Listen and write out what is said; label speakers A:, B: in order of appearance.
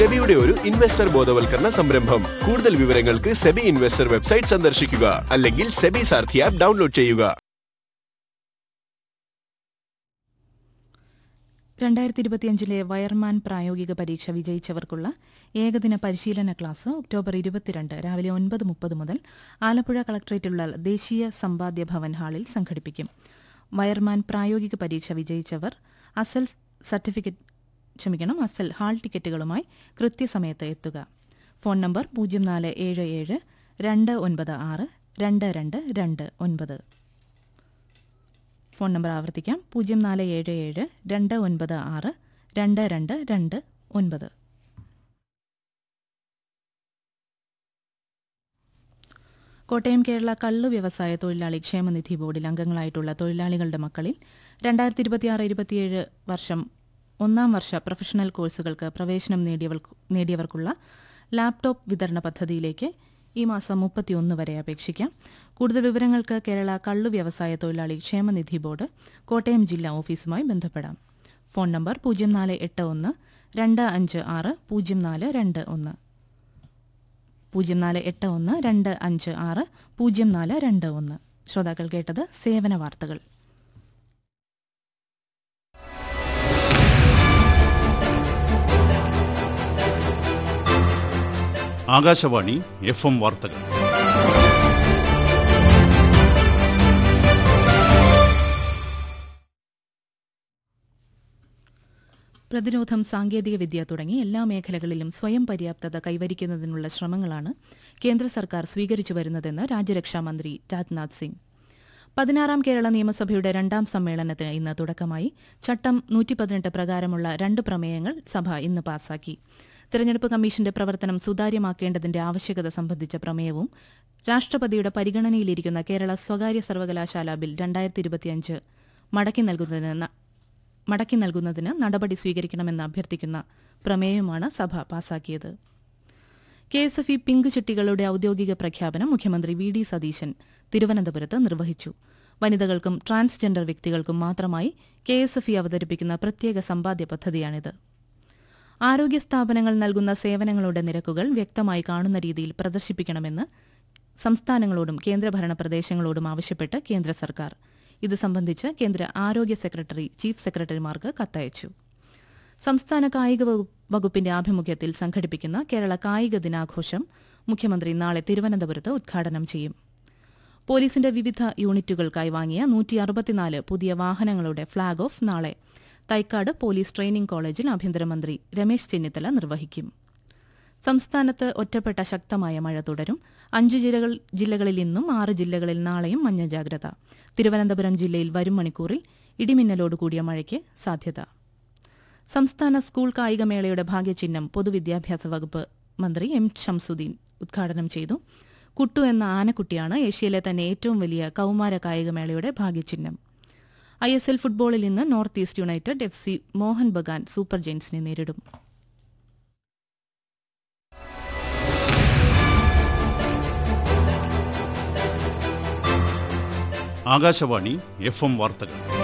A: സെബിയുടെ ഒരു ഇൻവെസ്റ്റർ ബോധവൽക്കരണ സംരംഭം കൂടുതൽ വിവരങ്ങൾക്ക് സെബി ഇൻവെസ്റ്റർ വെബ്സൈറ്റ് സന്ദർശിക്കുക അല്ലെങ്കിൽ സെബി സാർഥി ആപ്പ് ഡൗൺലോഡ് ചെയ്യുക
B: രണ്ടായിരത്തി ഇരുപത്തിയഞ്ചിലെ വയർമാൻ പ്രായോഗിക പരീക്ഷ വിജയിച്ചവർക്കുള്ള ഏകദിന പരിശീലന ക്ലാസ് ഒക്ടോബർ ഇരുപത്തിരണ്ട് രാവിലെ ഒൻപത് മുപ്പത് മുതൽ ആലപ്പുഴ കളക്ട്രേറ്റിലുള്ള ദേശീയ സമ്പാദ്യ ഭവൻ ഹാളിൽ സംഘടിപ്പിക്കും വയർമാൻ പ്രായോഗിക പരീക്ഷ വിജയിച്ചവർ അസൽ സർട്ടിഫിക്കറ്റ് ക്ഷമിക്കണം അസൽ ഹാൾ ടിക്കറ്റുകളുമായി കൃത്യസമയത്ത് എത്തുക ഫോൺ നമ്പർ പൂജ്യം നാല് ഏഴ് ഏഴ് രണ്ട് ഒൻപത് ആറ് രണ്ട് രണ്ട് രണ്ട് ഒൻപത് ഫോൺ നമ്പർ ആവർത്തിക്കാം പൂജ്യം നാല് ഏഴ് ഏഴ് രണ്ട് ഒൻപത് ആറ് രണ്ട് രണ്ട് രണ്ട് ഒൻപത് കോട്ടയം കേരള കള്ളു വ്യവസായ തൊഴിലാളി ക്ഷേമനിധി ബോർഡിൽ അംഗങ്ങളായിട്ടുള്ള തൊഴിലാളികളുടെ മക്കളിൽ രണ്ടായിരത്തി ഇരുപത്തിയാറ് ഇരുപത്തിയേഴ് വർഷം ഒന്നാം വർഷ പ്രൊഫഷണൽ കോഴ്സുകൾക്ക് പ്രവേശനം നേടിയവർക്ക് നേടിയവർക്കുള്ള ലാപ്ടോപ്പ് വിതരണ പദ്ധതിയിലേക്ക് ഈ മാസം മുപ്പത്തിയൊന്ന് വരെ അപേക്ഷിക്കാം കൂടുതൽ വിവരങ്ങൾക്ക് കേരള കള്ളു വ്യവസായ തൊഴിലാളി ക്ഷേമനിധി ബോർഡ് കോട്ടയം ജില്ലാ ഓഫീസുമായി ബന്ധപ്പെടാം ഫോൺ നമ്പർ പൂജ്യം നാല് എട്ട് ഒന്ന് രണ്ട് അഞ്ച് ആറ് പൂജ്യം നാല് രണ്ട് ഒന്ന് പൂജ്യം നാല് എട്ട് ഒന്ന് രണ്ട് അഞ്ച് ആറ് പൂജ്യം നാല് രണ്ട് ഒന്ന് ശ്രോതാക്കൾ കേട്ടത് സേവന വാർത്തകൾ
C: ആകാശവാണി എഫ് എം വാർത്തകൾ
B: പ്രതിരോധം സാങ്കേതികവിദ്യ തുടങ്ങി എല്ലാ മേഖലകളിലും സ്വയം പര്യാപ്തത കൈവരിക്കുന്നതിനുള്ള ശ്രമങ്ങളാണ് കേന്ദ്ര സർക്കാർ സ്വീകരിച്ചു വരുന്നതെന്ന് രാജ്യരക്ഷാമന്ത്രി രാജ്നാഥ് സിംഗ് പതിനാറാം കേരള നിയമസഭയുടെ രണ്ടാം സമ്മേളനത്തിന് ഇന്ന് തുടക്കമായി ചട്ടം നൂറ്റി പതിനെട്ട് പ്രകാരമുള്ള രണ്ട് പ്രമേയങ്ങൾ സഭ ഇന്ന് പാസാക്കി തെരഞ്ഞെടുപ്പ് കമ്മീഷന്റെ പ്രവർത്തനം സുതാര്യമാക്കേണ്ടതിന്റെ ആവശ്യകത സംബന്ധിച്ച പ്രമേയവും രാഷ്ട്രപതിയുടെ പരിഗണനയിലിരിക്കുന്ന കേരള സ്വകാര്യ സർവകലാശാല ബിൽ രണ്ടായിരത്തി ഇരുപത്തിയഞ്ച് മടക്കി നൽകുന്നതിന് ന- മടക്കി നൽകുന്നതിന് നടപടി സ്വീകരിക്കണമെന്ന് അഭ്യർത്ഥിക്കുന്ന പ്രമേയവുമാണ് സഭ പാസാക്കിയത് K S F E pink ചിട്ടികളുടെ ഔദ്യോഗിക പ്രഖ്യാപനം മുഖ്യമന്ത്രി വി ഡി സതീശൻ തിരുവനന്തപുരത്ത് നിർവഹിച്ചു വനിതകൾക്കും ട്രാൻസ്ജെൻഡർ വ്യക്തികൾക്കും മാത്രമായി കെ എസ് എഫ് ഇ അവതരിപ്പിക്കുന്ന പ്രത്യേക സമ്പാദ്യ പദ്ധതിയാണിത് ആരോഗ്യ സ്ഥാപനങ്ങൾ നൽകുന്ന സേവനങ്ങളുടെ നിരക്കുകൾ വ്യക്തമായി കാണുന്ന രീതിയിൽ പ്രദർശിപ്പിക്കണമെന്ന് സംസ്ഥാനങ്ങളോടും കേന്ദ്രഭരണ പ്രദേശങ്ങളോടും ആവശ്യപ്പെട്ട് കേന്ദ്ര സർക്കാർ ഇത് സംബന്ധിച്ച് കേന്ദ്ര ആരോഗ്യ സെക്രട്ടറി ചീഫ് സെക്രട്ടറിമാർക്ക് കത്തയച്ചു സംസ്ഥാന കായിക വകു- വകുപ്പിന്റെ ആഭിമുഖ്യത്തിൽ സംഘടിപ്പിക്കുന്ന കേരള കായിക ദിനാഘോഷം മുഖ്യമന്ത്രി നാളെ തിരുവനന്തപുരത്ത് ഉദ്ഘാടനം ചെയ്യും പോലീസിന്റെ വിവിധ യൂണിറ്റുകൾക്കായി വാങ്ങിയ നൂറ്റി അറുപത്തിനാല് പുതിയ വാഹനങ്ങളുടെ ഫ്ളാഗ് ഓഫ് നാളെ തൈക്കാട് പോലീസ് ട്രെയിനിംഗ് കോളേജിൽ ആഭ്യന്തരമന്ത്രി രമേശ് ചെന്നിത്തല നിർവഹിക്കും സംസ്ഥാനത്ത് ഒറ്റപ്പെട്ട ശക്തമായ മഴ തുടരും അഞ്ച് ജില്ലകൾ ജില്ലകളിൽ ഇന്നും ആറ് ജില്ലകളിൽ നാളെയും മഞ്ഞ ജാഗ്രത തിരുവനന്തപുരം ജില്ലയിൽ വരും മണിക്കൂറിൽ ഇടിമിന്നലോട് കൂടിയ മഴയ്ക്ക് സാധ്യത സംസ്ഥാന സ്കൂൾ കായികമേളയുടെ ഭാഗ്യചിഹ്നം പൊതുവിദ്യാഭ്യാസ വകുപ്പ് മന്ത്രി എം ഷംസുദ്ദീൻ ഉദ്ഘാടനം ചെയ്തു കുട്ടു എന്ന ആനക്കുട്ടിയാണ് ഏഷ്യയിലെ തന്നെ ഏറ്റവും വലിയ കൗമാര കായികമേളയുടെ ഭാഗ്യചിഹ്നം ഐ എസ് എൽ ഫുട്ബോളിൽ ഇന്ന് north east united F C Mohun Bagan super ജെയിൻസിനെ നേരിടും
C: ആകാശവാണി എഫ് എം വാർത്തകൾ